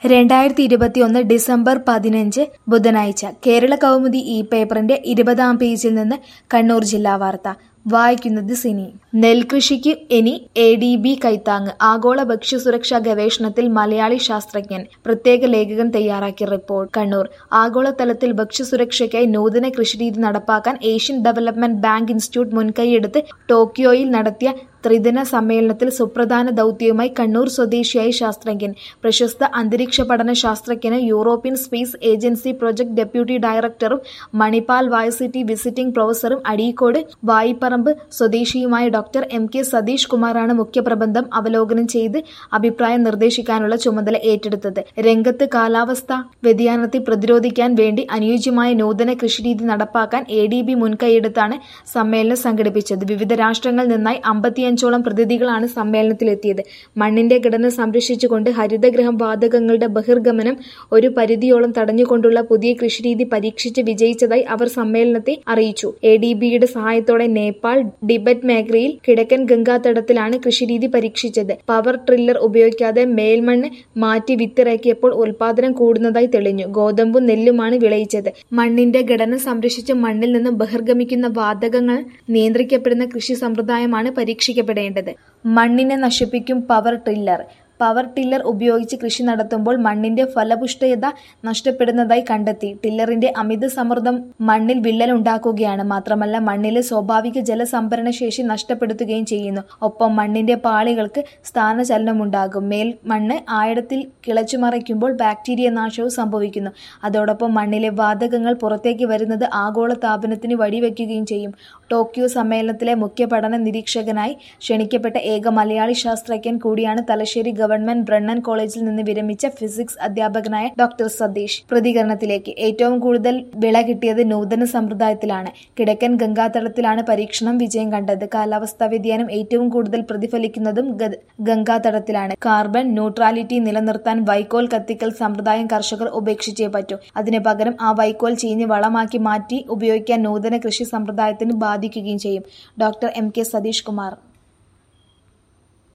രണ്ടായിരത്തി ഇരുപത്തിയൊന്ന് ഡിസംബർ പതിനഞ്ച് ബുധനാഴ്ച കേരള കൗമുദി ഈ പേപ്പറിന്റെ ഇരുപതാം പേജിൽ നിന്ന് കണ്ണൂർ ജില്ലാ വാർത്ത വായിക്കുന്നത് സിനി നെൽകൃഷിക്ക് ഇനി എ ഡി ബി കൈത്താങ് ആഗോള ഭക്ഷ്യസുരക്ഷാ ഗവേഷണത്തിൽ മലയാളി ശാസ്ത്രജ്ഞൻ പ്രത്യേക ലേഖകൻ തയ്യാറാക്കിയ റിപ്പോർട്ട് കണ്ണൂർ ആഗോളതലത്തിൽ ഭക്ഷ്യസുരക്ഷയ്ക്കായി നൂതന കൃഷിരീതി നടപ്പാക്കാൻ ഏഷ്യൻ ഡെവലപ്മെന്റ് ബാങ്ക് ഇൻസ്റ്റിറ്റ്യൂട്ട് മുൻകൈയെടുത്ത് ടോക്കിയോയിൽ നടത്തിയ ത്രിദിന സമ്മേളനത്തിൽ സുപ്രധാന ദൗത്യവുമായി കണ്ണൂർ സ്വദേശിയായ ശാസ്ത്രജ്ഞൻ പ്രശസ്ത അന്തരീക്ഷ പഠന ശാസ്ത്രജ്ഞനും European space agency project deputy ഡയറക്ടറും മണിപ്പാൽ വൈസിറ്റി വിസിറ്റിംഗ് പ്രൊഫസറും അഴീക്കോട് വായിപ്പറമ്പ് സ്വദേശിയുമായ ഡോക്ടർ എം കെ സതീഷ് കുമാറാണ് മുഖ്യപ്രബന്ധം അവലോകനം ചെയ്ത് അഭിപ്രായം നിർദ്ദേശിക്കാനുള്ള ചുമതല ഏറ്റെടുത്തത് രംഗത്ത് കാലാവസ്ഥ വ്യതിയാനത്തെ പ്രതിരോധിക്കാൻ വേണ്ടി അനുയോജ്യമായ നൂതന കൃഷിരീതി നടപ്പാക്കാൻ എ ഡി ബി മുൻകൈയെടുത്താണ് സമ്മേളനം സംഘടിപ്പിച്ചത് വിവിധ രാഷ്ട്രങ്ങളിൽ നിന്നായി അമ്പത്തിയഞ്ചോളം പ്രതിനിധികളാണ് സമ്മേളനത്തിലെത്തിയത് മണ്ണിന്റെ ഘടന സംരക്ഷിച്ചുകൊണ്ട് ഹരിതഗ്രഹം വാതകങ്ങളുടെ ബഹിർഗമനം ഒരു പരിധിയോളം തടഞ്ഞുകൊണ്ടുള്ള പുതിയ കൃഷിരീതി പരീക്ഷിച്ച് വിജയിച്ചതായി അവർ സമ്മേളനത്തെ അറിയിച്ചു എ ഡി ബിയുടെ സഹായത്തോടെ നേപ്പാൾ ടിബറ്റ് മേഖലയിൽ കിഴക്കൻ ഗംഗാതടത്തിലാണ് കൃഷിരീതി പരീക്ഷിച്ചത് പവർ ട്രില്ലർ ഉപയോഗിക്കാതെ മേൽമണ്ണ് മാറ്റി വിത്തിറക്കിയപ്പോൾ ഉൽപാദനം കൂടുന്നതായി തെളിഞ്ഞു ഗോതമ്പും നെല്ലുമാണ് വിളയിച്ചത് മണ്ണിന്റെ ഘടന സംരക്ഷിച്ച് മണ്ണിൽ നിന്ന് ബഹിർഗമിക്കുന്ന വാതകങ്ങൾ നിയന്ത്രിക്കപ്പെടുന്ന കൃഷി സമ്പ്രദായമാണ് പരീക്ഷിക്കപ്പെടേണ്ടത് മണ്ണിനെ നശിപ്പിക്കും പവർ ട്രില്ലർ പവർ ടില്ലർ ഉപയോഗിച്ച് കൃഷി നടത്തുമ്പോൾ മണ്ണിന്റെ ഫലപുഷ്ടത നഷ്ടപ്പെടുന്നതായി കണ്ടെത്തി ടില്ലറിന്റെ അമിത സമ്മർദ്ദം മണ്ണിൽ വിള്ളലുണ്ടാക്കുകയാണ് മാത്രമല്ല മണ്ണിലെ സ്വാഭാവിക ജലസംഭരണ ശേഷി നഷ്ടപ്പെടുത്തുകയും ചെയ്യുന്നു ഒപ്പം മണ്ണിന്റെ പാളികൾക്ക് സ്ഥാനചലനമുണ്ടാകും മേൽ മണ്ണ് ആഴത്തിൽ കിളച്ചുമറിക്കുമ്പോൾ ബാക്ടീരിയ നാശവും സംഭവിക്കുന്നു അതോടൊപ്പം മണ്ണിലെ വാതകങ്ങൾ പുറത്തേക്ക് വരുന്നത് ആഗോള താപനത്തിന് വഴിവെക്കുകയും ചെയ്യും ടോക്കിയോ സമ്മേളനത്തിലെ മുഖ്യ പഠന നിരീക്ഷകനായി ക്ഷണിക്കപ്പെട്ട ഏക മലയാളി ശാസ്ത്രജ്ഞൻ കൂടിയാണ് തലശ്ശേരി ഗവൺമെന്റ് ബ്രണ്ണൻ കോളേജിൽ നിന്ന് വിരമിച്ച ഫിസിക്സ് അധ്യാപകനായ ഡോക്ടർ സതീഷ് പ്രതികരണത്തിലേക്ക് ഏറ്റവും കൂടുതൽ വിള കിട്ടിയത് നൂതന സമ്പ്രദായത്തിലാണ് കിഴക്കൻ ഗംഗാതടത്തിലാണ് പരീക്ഷണം വിജയം കണ്ടത് കാലാവസ്ഥാ വ്യതിയാനം ഏറ്റവും കൂടുതൽ പ്രതിഫലിക്കുന്നതും ഗംഗാതടത്തിലാണ് കാർബൺ ന്യൂട്രാലിറ്റി നിലനിർത്താൻ വൈക്കോൽ കത്തിക്കൽ സമ്പ്രദായം കർഷകർ ഉപേക്ഷിച്ചേ പറ്റൂ അതിനു പകരം ആ വൈക്കോൽ ചീഞ്ഞ് വളമാക്കി മാറ്റി ഉപയോഗിക്കാൻ നൂതന കൃഷി സമ്പ്രദായത്തിന് ബാധിക്കുകയും ചെയ്യും doctor M K Satheesh Kumar